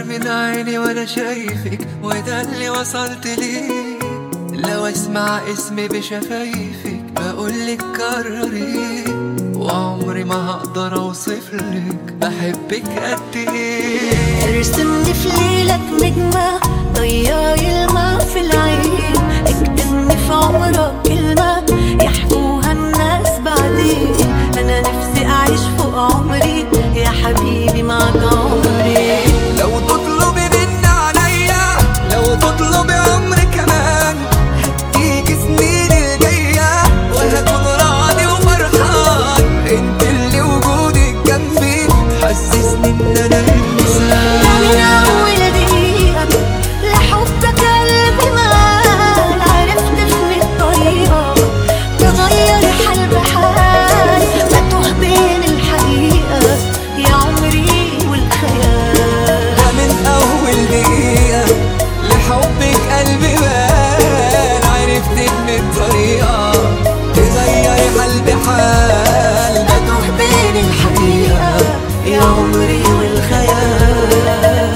نار من عيني وانا شايفك وده اللي وصلت ليه لو اسمع اسمي بشفايفك بقولك كرري وعمري ما هقدر اوصفلك بحبك قد ايه ارسمني في ليلك نجمة ضيعي الماء في العين اكتبني في عمرك كلمة يحكوها الناس بعدين انا نفسي اعيش فوق عمري يا حبيبي معك عمري لو تطلبي مني عليا لو تطلبي عمري كمان هديكي سنيني الجاية وهكون راضي وفرحان انت اللي وجودك جنبي حسسني ان انا من انسان اول دقيقة لحبك قلبي مال عرفت في الطريقة تغير حال بحال بتوه بين الحقيقة يا عمري والخيال ده من اول دقيقة لحبك قلبي بان عرفت ان الطريقة تغير قلبي حال بتوه بين الحقيقة يا عمري والخيال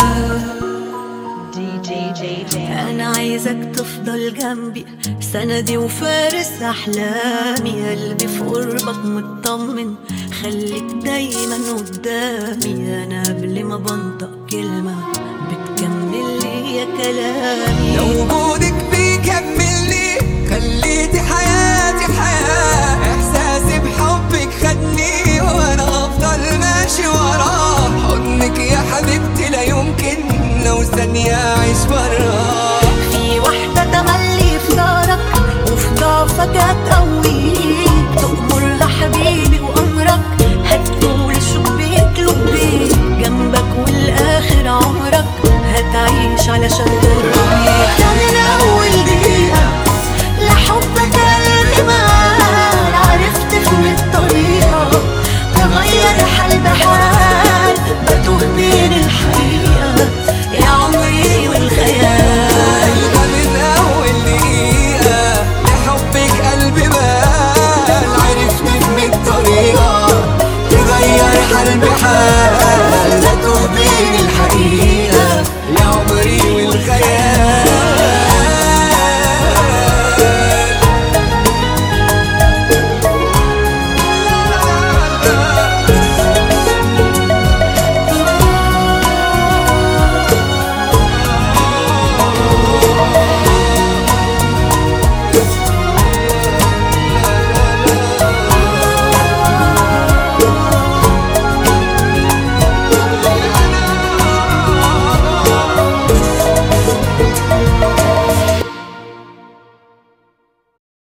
أنا عايزك تفضل جنبي سندي وفارس أحلامي قلبي في قربك مطمن خليك دايما قدامي أنا قبل ما بنطق كلمة بتكمل لي يا كلامي لو وجودك بيكمل